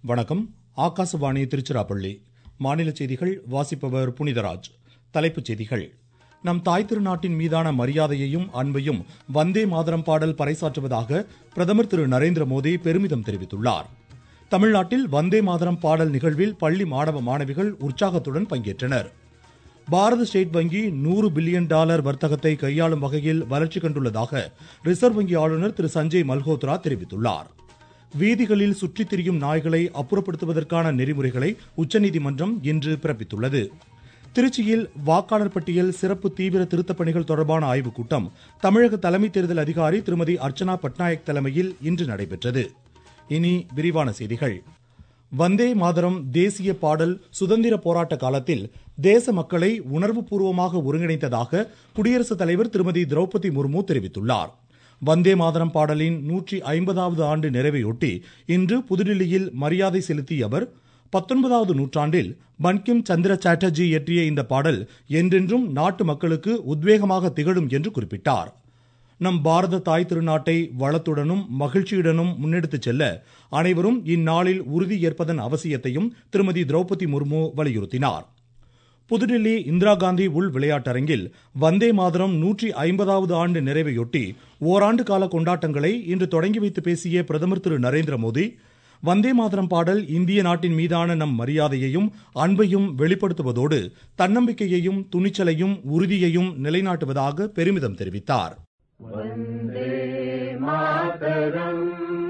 வணக்கம் ஆகாசவாணி திருச்சிராப்பள்ளி மாநில செய்திகள் வாசிப்பவர் புனிதராஜ் தலைப்புச் செய்திகள் நம் தாய் திருநாட்டின் மீதான மரியாதையையும் அன்பையும் வந்தே மாதரம் பாடல் பறைசாற்றுவதாக பிரதமர் திரு நரேந்திர மோடி பெருமிதம் தெரிவித்துள்ளார் தமிழ்நாட்டில் வந்தே மாதரம் பாடல் நிகழ்வில் பள்ளி மாணவ மாணவிகள் உற்சாகத்துடன் பங்கேற்றனர் பாரத ஸ்டேட் வங்கி நூறு பில்லியன் டாலர் வர்த்தகத்தை கையாளும் வகையில் வளர்ச்சி கண்டுள்ளதாக ரிசர்வ் வங்கி ஆளுநர் திரு சஞ்சய் மல்ஹோத்ரா தெரிவித்துள்ளார் வீதிகளில் சுற்றித் திரியும் நாய்களை அப்புறப்படுத்துவதற்கான நெறிமுறைகளை உச்சநீதிமன்றம் இன்று பிறப்பித்துள்ளது திருச்சியில் வாக்காளர் பட்டியல் சிறப்பு தீவிர திருத்தப் பணிகள் தொடர்பான ஆய்வுக் கூட்டம் தமிழக தலைமை தேர்தல் அதிகாரி திருமதி அர்ச்சனா பட்நாயக் தலைமையில் இன்று நடைபெற்றது இனி விரிவான செய்திகள் வந்தே மாதரம் தேசிய பாடல் சுதந்திர போராட்ட காலத்தில் தேச மக்களை உணர்வுபூர்வமாக ஒருங்கிணைத்ததாக குடியரசுத் தலைவர் திருமதி திரௌபதி முர்மு தெரிவித்துள்ளார் வந்தே மாதரம் பாடலின் நூற்றி ஐம்பதாவது ஆண்டு நிறைவையொட்டி இன்று புதுடில்லியில் மரியாதை செலுத்திய அவர் பத்தொன்பதாவது நூற்றாண்டில் பன்கிம் சந்திர சாட்டர்ஜி இயற்றிய இந்த பாடல் என்றென்றும் நாட்டு மக்களுக்கு உத்வேகமாக திகழும் என்று குறிப்பிட்டார் நம் பாரத தாய் திருநாட்டை வளத்துடனும் மகிழ்ச்சியுடனும் முன்னெடுத்துச் செல்ல அனைவரும் இந்நாளில் உறுதி ஏற்பதன் அவசியத்தையும் திருமதி திரௌபதி முர்மு வலியுறுத்தினார் புதுடில்லி இந்திரா காந்தி உள் விளையாட்டரங்கில் வந்தே மாதரம் நூற்றி ஐம்பதாவது ஆண்டு நிறைவையொட்டி ஓராண்டு கால கொண்டாட்டங்களை இன்று தொடங்கி வைத்து பேசிய பிரதமர் திரு நரேந்திர மோடி வந்தே மாதரம் பாடல் இந்திய நாட்டின் மீதான நம் மரியாதையையும் அன்பையும் வெளிப்படுத்துவதோடு தன்னம்பிக்கையையும் துணிச்சலையும் உறுதியையும் நிலைநாட்டுவதாக பெருமிதம் தெரிவித்தார் वन्दे मातरम्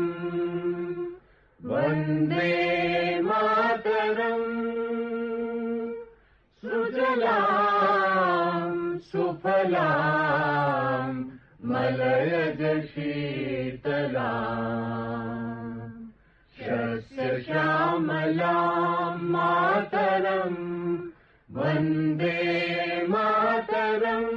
वन्दे मातरम् सुजलाम् सुफलाम् मलयज शीतलाम् शस्य श्यामलाम् मातरम् वन्दे मातरम्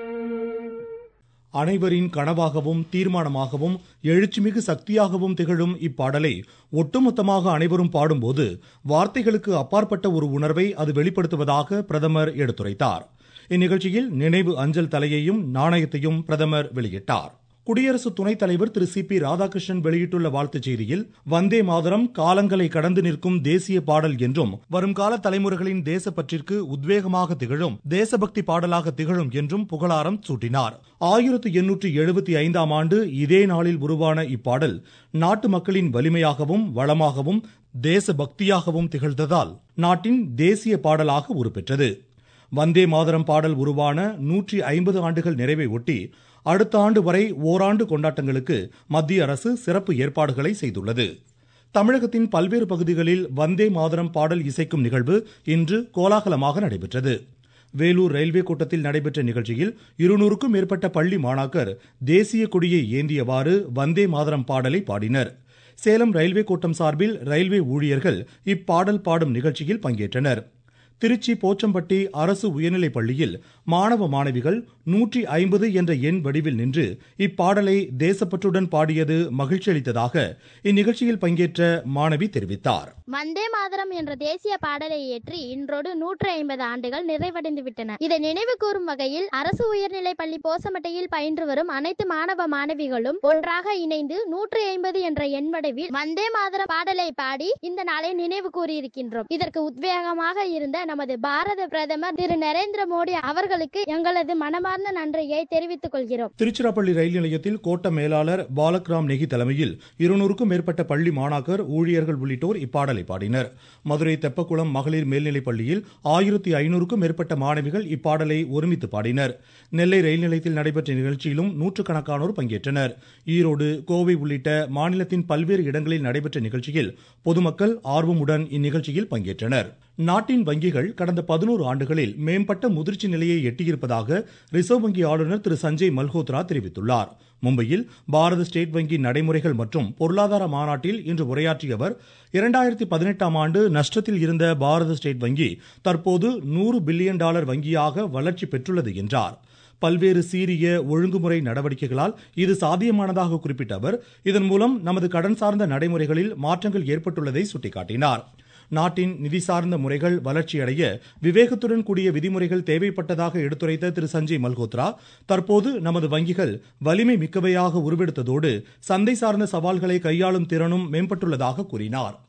அனைவரின் கனவாகவும் தீர்மானமாகவும் எழுச்சிமிகு சக்தியாகவும் திகழும் இப்பாடலை ஒட்டுமொத்தமாக அனைவரும் பாடும்போது வார்த்தைகளுக்கு அப்பாற்பட்ட ஒரு உணர்வை அது வெளிப்படுத்துவதாக பிரதமர் எடுத்துரைத்தார் இந்நிகழ்ச்சியில் நினைவு அஞ்சல் தலையையும் நாணயத்தையும் பிரதமர் வெளியிட்டார் குடியரசு துணைத் தலைவர் திரு சி பி ராதாகிருஷ்ணன் வெளியிட்டுள்ள வாழ்த்துச் செய்தியில் வந்தே மாதரம் காலங்களை கடந்து நிற்கும் தேசிய பாடல் என்றும் வருங்கால தலைமுறைகளின் தேசப்பற்றிற்கு உத்வேகமாக திகழும் தேசபக்தி பாடலாக திகழும் என்றும் புகழாரம் சூட்டினார் ஆயிரத்து எண்ணூற்று எழுபத்தி ஐந்தாம் ஆண்டு இதே நாளில் உருவான இப்பாடல் நாட்டு மக்களின் வலிமையாகவும் வளமாகவும் தேசபக்தியாகவும் திகழ்ந்ததால் நாட்டின் தேசிய பாடலாக உருப்பெற்றது வந்தே மாதரம் பாடல் உருவான நூற்றி ஐம்பது ஆண்டுகள் நிறைவை ஒட்டி அடுத்த ஆண்டு வரை ஓராண்டு கொண்டாட்டங்களுக்கு மத்திய அரசு சிறப்பு ஏற்பாடுகளை செய்துள்ளது தமிழகத்தின் பல்வேறு பகுதிகளில் வந்தே மாதரம் பாடல் இசைக்கும் நிகழ்வு இன்று கோலாகலமாக நடைபெற்றது வேலூர் ரயில்வே கோட்டத்தில் நடைபெற்ற நிகழ்ச்சியில் இருநூறுக்கும் மேற்பட்ட பள்ளி மாணாக்கர் தேசிய கொடியை ஏந்தியவாறு வந்தே மாதரம் பாடலை பாடினர் சேலம் ரயில்வே கோட்டம் சார்பில் ரயில்வே ஊழியர்கள் இப்பாடல் பாடும் நிகழ்ச்சியில் பங்கேற்றனர் திருச்சி போச்சம்பட்டி அரசு உயர்நிலைப் பள்ளியில் மாணவ மாணவிகள் நூற்றி ஐம்பது என்ற எண் வடிவில் நின்று இப்பாடலை தேசப்பற்றுடன் பாடியது மகிழ்ச்சி அளித்ததாக இந்நிகழ்ச்சியில் பங்கேற்ற மாணவி தெரிவித்தார் வந்தே மாதரம் என்ற தேசிய பாடலை ஏற்றி இன்றோடு நூற்றி ஐம்பது ஆண்டுகள் நிறைவடைந்து விட்டன இதை நினைவு கூறும் வகையில் அரசு உயர்நிலைப் பள்ளி போசமட்டையில் பயின்று வரும் அனைத்து மாணவ மாணவிகளும் ஒன்றாக இணைந்து நூற்றி ஐம்பது என்ற எண் வடிவில் வந்தே மாதரம் பாடலை பாடி இந்த நாளை நினைவு கூறியிருக்கின்றோம் இதற்கு உத்வேகமாக இருந்த நமது பாரத பிரதமர் திரு நரேந்திர மோடி அவர்களுக்கு எங்களது மனமார்ந்த நன்றியை தெரிவித்துக் கொள்கிறோம் திருச்சிராப்பள்ளி ரயில் நிலையத்தில் கோட்ட மேலாளர் பாலக்ராம் நெகி தலைமையில் இருநூறுக்கும் மேற்பட்ட பள்ளி மாணாக்கர் ஊழியர்கள் உள்ளிட்டோர் இப்பாடலை பாடினர் மதுரை தெப்பக்குளம் மகளிர் மேல்நிலைப் பள்ளியில் ஆயிரத்தி ஐநூறுக்கும் மேற்பட்ட மாணவிகள் இப்பாடலை ஒருமித்து பாடினர் நெல்லை ரயில் நிலையத்தில் நடைபெற்ற நிகழ்ச்சியிலும் நூற்றுக்கணக்கானோர் பங்கேற்றனர் ஈரோடு கோவை உள்ளிட்ட மாநிலத்தின் பல்வேறு இடங்களில் நடைபெற்ற நிகழ்ச்சியில் பொதுமக்கள் ஆர்வமுடன் இந்நிகழ்ச்சியில் பங்கேற்றனர் நாட்டின் வங்கிகள் கடந்த பதினோரு ஆண்டுகளில் மேம்பட்ட முதிர்ச்சி நிலையை எட்டியிருப்பதாக ரிசர்வ் வங்கி ஆளுநர் திரு சஞ்சய் மல்ஹோத்ரா தெரிவித்துள்ளார் மும்பையில் பாரத ஸ்டேட் வங்கி நடைமுறைகள் மற்றும் பொருளாதார மாநாட்டில் இன்று உரையாற்றிய அவர் இரண்டாயிரத்தி பதினெட்டாம் ஆண்டு நஷ்டத்தில் இருந்த பாரத ஸ்டேட் வங்கி தற்போது நூறு பில்லியன் டாலர் வங்கியாக வளர்ச்சி பெற்றுள்ளது என்றார் பல்வேறு சீரிய ஒழுங்குமுறை நடவடிக்கைகளால் இது சாத்தியமானதாக குறிப்பிட்ட அவர் இதன் மூலம் நமது கடன் சார்ந்த நடைமுறைகளில் மாற்றங்கள் ஏற்பட்டுள்ளதை சுட்டிக்காட்டினார் நாட்டின் நிதி சார்ந்த முறைகள் வளர்ச்சியடைய விவேகத்துடன் கூடிய விதிமுறைகள் தேவைப்பட்டதாக எடுத்துரைத்த திரு சஞ்சய் மல்ஹோத்ரா தற்போது நமது வங்கிகள் வலிமை மிக்கவையாக உருவெடுத்ததோடு சந்தை சார்ந்த சவால்களை கையாளும் திறனும் மேம்பட்டுள்ளதாக கூறினார்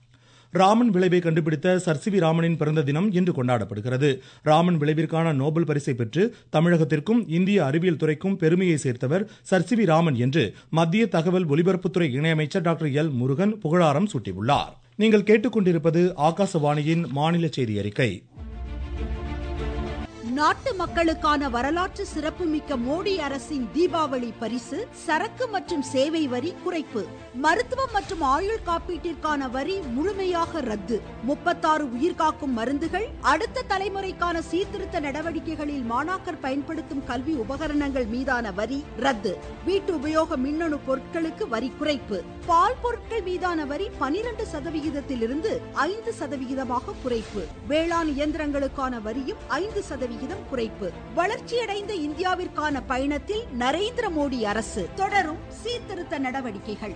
ராமன் விளைவை கண்டுபிடித்த சர் சி வி ராமனின் பிறந்த தினம் இன்று கொண்டாடப்படுகிறது ராமன் விளைவிற்கான நோபல் பரிசை பெற்று தமிழகத்திற்கும் இந்திய அறிவியல் துறைக்கும் பெருமையை சேர்த்தவர் சர் சி வி ராமன் என்று மத்திய தகவல் ஒலிபரப்புத்துறை இணையமைச்சர் டாக்டர் எல் முருகன் புகழாரம் சூட்டியுள்ளார் நீங்கள் கேட்டுக்கொண்டிருப்பது ஆகாசவாணியின் மாநில செய்தி அறிக்கை நாட்டு மக்களுக்கான வரலாற்று சிறப்புமிக்க மோடி அரசின் தீபாவளி பரிசு சரக்கு மற்றும் சேவை வரி குறைப்பு மருத்துவம் மற்றும் ஆயுள் காப்பீட்டிற்கான வரி முழுமையாக ரத்து முப்பத்தாறு உயிர்காக்கும் மருந்துகள் அடுத்த தலைமுறைக்கான சீர்திருத்த நடவடிக்கைகளில் மாணாக்கர் பயன்படுத்தும் கல்வி உபகரணங்கள் மீதான வரி ரத்து வீட்டு உபயோக மின்னணு பொருட்களுக்கு வரி குறைப்பு பால் பொருட்கள் மீதான வரி பனிரெண்டு சதவிகிதத்திலிருந்து ஐந்து சதவிகிதமாக குறைப்பு வேளாண் இயந்திரங்களுக்கான வரியும் ஐந்து சதவிகிதம் குறைப்பு வளர்ச்சியடைந்த இந்தியாவிற்கான பயணத்தில் நரேந்திர மோடி அரசு தொடரும் சீர்திருத்த நடவடிக்கைகள்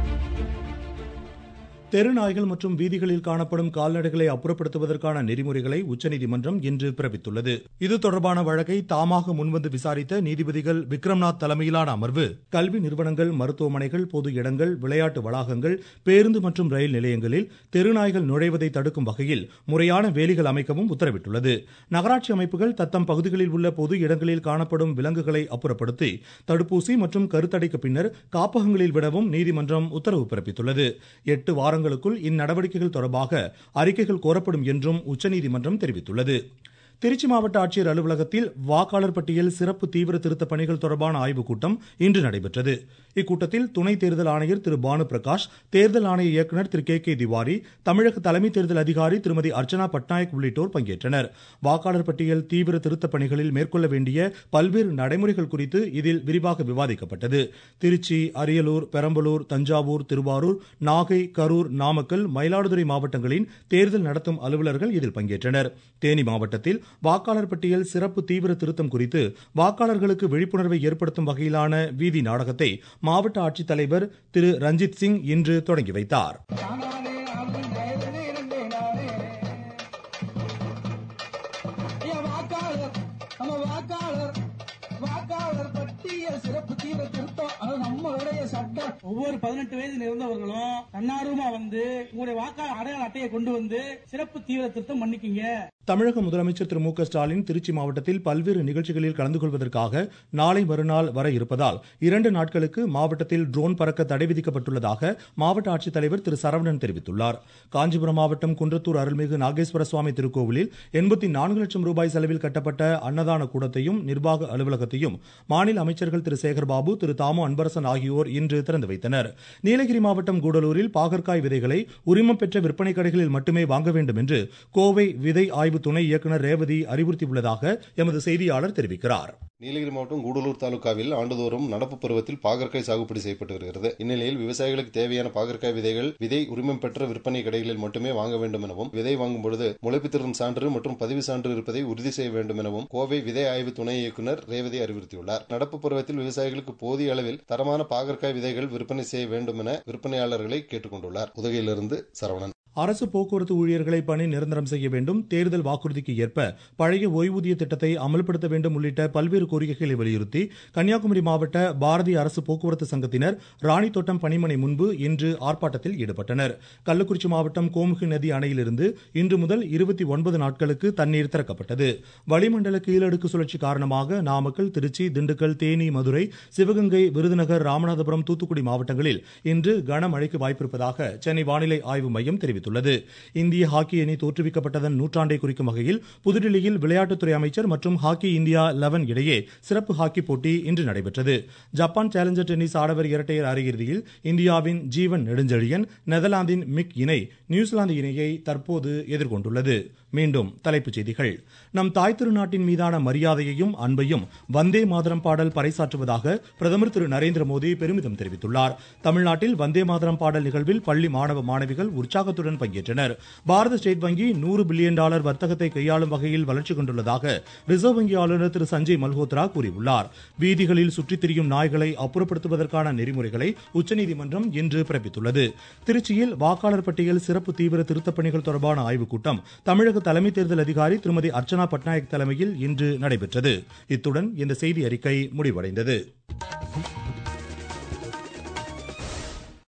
தெருநாய்கள் மற்றும் வீதிகளில் காணப்படும் கால்நடைகளை அப்புறப்படுத்துவதற்கான நெறிமுறைகளை உச்சநீதிமன்றம் இன்று பிறப்பித்துள்ளது இது தொடர்பான வழக்கை தாமாக முன்வந்து விசாரித்த நீதிபதிகள் விக்ரம்நாத் தலைமையிலான அமர்வு கல்வி நிறுவனங்கள் மருத்துவமனைகள் பொது இடங்கள் விளையாட்டு வளாகங்கள் பேருந்து மற்றும் ரயில் நிலையங்களில் தெருநாய்கள் நுழைவதை தடுக்கும் வகையில் முறையான வேலிகள் அமைக்கவும் உத்தரவிட்டுள்ளது நகராட்சி அமைப்புகள் தத்தம் பகுதிகளில் உள்ள பொது இடங்களில் காணப்படும் விலங்குகளை அப்புறப்படுத்தி தடுப்பூசி மற்றும் கருத்தடைக்கு பின்னர் காப்பகங்களில் விடவும் நீதிமன்றம் உத்தரவு பிறப்பித்துள்ளது எட்டு வாரங்கள் வாரங்களுக்குள் இந்நடவடிக்கைகள் தொடர்பாக அறிக்கைகள் கோரப்படும் என்றும் உச்சநீதிமன்றம் தெரிவித்துள்ளது திருச்சி மாவட்ட ஆட்சியர் அலுவலகத்தில் வாக்காளர் பட்டியல் சிறப்பு தீவிர திருத்த பணிகள் தொடர்பான ஆய்வுக் கூட்டம் இன்று நடைபெற்றது இக்கூட்டத்தில் துணை தேர்தல் ஆணையர் திரு பானு பிரகாஷ் தேர்தல் ஆணைய இயக்குநர் திரு கே கே திவாரி தமிழக தலைமை தேர்தல் அதிகாரி திருமதி அர்ச்சனா பட்நாயக் உள்ளிட்டோர் பங்கேற்றனர் வாக்காளர் பட்டியல் தீவிர திருத்த பணிகளில் மேற்கொள்ள வேண்டிய பல்வேறு நடைமுறைகள் குறித்து இதில் விரிவாக விவாதிக்கப்பட்டது திருச்சி அரியலூர் பெரம்பலூர் தஞ்சாவூர் திருவாரூர் நாகை கரூர் நாமக்கல் மயிலாடுதுறை மாவட்டங்களின் தேர்தல் நடத்தும் அலுவலர்கள் இதில் பங்கேற்றனர் தேனி மாவட்டத்தில் வாக்காளர் பட்டியல் சிறப்பு தீவிர திருத்தம் குறித்து வாக்காளர்களுக்கு விழிப்புணர்வை ஏற்படுத்தும் வகையிலான வீதி நாடகத்தை மாவட்ட ஆட்சித்தலைவர் திரு ரஞ்சித் சிங் இன்று தொடங்கி வைத்தார் வாக்காளர் பட்டியல் சிறப்பு தீவிர திருத்தம் அது நம்மளுடைய சட்டம் ஒவ்வொரு பதினெட்டு வயது நிறந்தவர்களும் தன்னார்வமா வந்து உங்களுடைய வாக்காளர் அடையாள அட்டையை கொண்டு வந்து சிறப்பு தீவிர திருத்தம் பண்ணிக்கிங்க தமிழக முதலமைச்சர் திரு மு க ஸ்டாலின் திருச்சி மாவட்டத்தில் பல்வேறு நிகழ்ச்சிகளில் கலந்து கொள்வதற்காக நாளை மறுநாள் வர இருப்பதால் இரண்டு நாட்களுக்கு மாவட்டத்தில் ட்ரோன் பறக்க தடை விதிக்கப்பட்டுள்ளதாக மாவட்ட ஆட்சித்தலைவர் திரு சரவணன் தெரிவித்துள்ளார் காஞ்சிபுரம் மாவட்டம் குன்றத்தூர் அருள்மிகு நாகேஸ்வர சுவாமி திருக்கோவிலில் எண்பத்தி நான்கு லட்சம் ரூபாய் செலவில் கட்டப்பட்ட அன்னதான கூடத்தையும் நிர்வாக அலுவலகத்தையும் மாநில அமைச்சர்கள் திரு சேகர்பாபு திரு தாமு அன்பரசன் ஆகியோர் இன்று திறந்து வைத்தனர் நீலகிரி மாவட்டம் கூடலூரில் பாகற்காய் விதைகளை உரிமம் பெற்ற விற்பனை கடைகளில் மட்டுமே வாங்க வேண்டும் என்று கோவை விதை ஆய்வு துணை இயக்குநர் ரேவதி அறிவுறுத்தியுள்ளதாக எமது செய்தியாளர் தெரிவிக்கிறார் நீலகிரி மாவட்டம் கூடலூர் தாலுகாவில் ஆண்டுதோறும் நடப்பு பருவத்தில் பாகற்காய் சாகுபடி செய்யப்பட்டு வருகிறது இந்நிலையில் விவசாயிகளுக்கு தேவையான பாகற்காய் விதைகள் விதை உரிமம் பெற்ற விற்பனை கடைகளில் மட்டுமே வாங்க வேண்டும் எனவும் விதை வாங்கும் பொழுது முளைப்புத்திறன் சான்று மற்றும் பதிவு சான்று இருப்பதை உறுதி செய்ய வேண்டும் எனவும் கோவை விதை ஆய்வு துணை இயக்குநர் ரேவதி அறிவுறுத்தியுள்ளார் நடப்பு பருவத்தில் விவசாயிகளுக்கு போதிய அளவில் தரமான பாகற்காய் விதைகள் விற்பனை செய்ய வேண்டும் என விற்பனையாளர்களை கேட்டுக் கொண்டுள்ளார் உதகையிலிருந்து சரவணன் அரசு போக்குவரத்து ஊழியர்களை பணி நிரந்தரம் செய்ய வேண்டும் தேர்தல் வாக்குறுதிக்கு ஏற்ப பழைய ஓய்வூதிய திட்டத்தை அமல்படுத்த வேண்டும் உள்ளிட்ட பல்வேறு கோரிக்கைகளை வலியுறுத்தி கன்னியாகுமரி மாவட்ட பாரதிய அரசு போக்குவரத்து சங்கத்தினர் ராணித்தோட்டம் பணிமனை முன்பு இன்று ஆர்ப்பாட்டத்தில் ஈடுபட்டனர் கள்ளக்குறிச்சி மாவட்டம் கோமுகி நதி அணையிலிருந்து இன்று முதல் இருபத்தி ஒன்பது நாட்களுக்கு தண்ணீர் திறக்கப்பட்டது வளிமண்டல கீழடுக்கு சுழற்சி காரணமாக நாமக்கல் திருச்சி திண்டுக்கல் தேனி மதுரை சிவகங்கை விருதுநகர் ராமநாதபுரம் தூத்துக்குடி மாவட்டங்களில் இன்று கனமழைக்கு வாய்ப்பிருப்பதாக சென்னை வானிலை ஆய்வு மையம் தெரிவித்துள்ளது தெரிவித்துள்ளது இந்திய ஹாக்கி அணி தோற்றுவிக்கப்பட்டதன் நூற்றாண்டை குறிக்கும் வகையில் புதுடில்லியில் விளையாட்டுத்துறை அமைச்சர் மற்றும் ஹாக்கி இந்தியா லெவன் இடையே சிறப்பு ஹாக்கி போட்டி இன்று நடைபெற்றது ஜப்பான் சேலஞ்சர் டென்னிஸ் ஆடவர் இரட்டையர் அரையிறுதியில் இந்தியாவின் ஜீவன் நெடுஞ்செழியன் நெதர்லாந்தின் மிக் இணை நியூசிலாந்து இணையை தற்போது எதிர்கொண்டுள்ளது மீண்டும் தலைப்புச் செய்திகள் நம் தாய் திருநாட்டின் மீதான மரியாதையையும் அன்பையும் வந்தே மாதரம் பாடல் பறைசாற்றுவதாக பிரதமர் திரு நரேந்திர மோடி பெருமிதம் தெரிவித்துள்ளார் தமிழ்நாட்டில் வந்தே மாதரம் பாடல் நிகழ்வில் பள்ளி மாணவ மாணவிகள் உற்சாகத்துடன் பங்கேற்றனர் பாரத ஸ்டேட் வங்கி நூறு பில்லியன் டாலர் வர்த்தகத்தை கையாளும் வகையில் வளர்ச்சி கொண்டுள்ளதாக ரிசர்வ் வங்கி ஆளுநர் திரு சஞ்சய் மல்ஹோத்ரா கூறியுள்ளார் வீதிகளில் சுற்றித் திரியும் நாய்களை அப்புறப்படுத்துவதற்கான நெறிமுறைகளை உச்சநீதிமன்றம் இன்று பிறப்பித்துள்ளது திருச்சியில் வாக்காளர் பட்டியல் சிறப்பு தீவிர திருத்தப் பணிகள் தொடர்பான ஆய்வுக் கூட்டம் தமிழக தலைமை தேர்தல் அதிகாரி திருமதி அர்ச்சனா பட்நாயக் தலைமையில் இன்று நடைபெற்றது இத்துடன் இந்த செய்தி அறிக்கை முடிவடைந்தது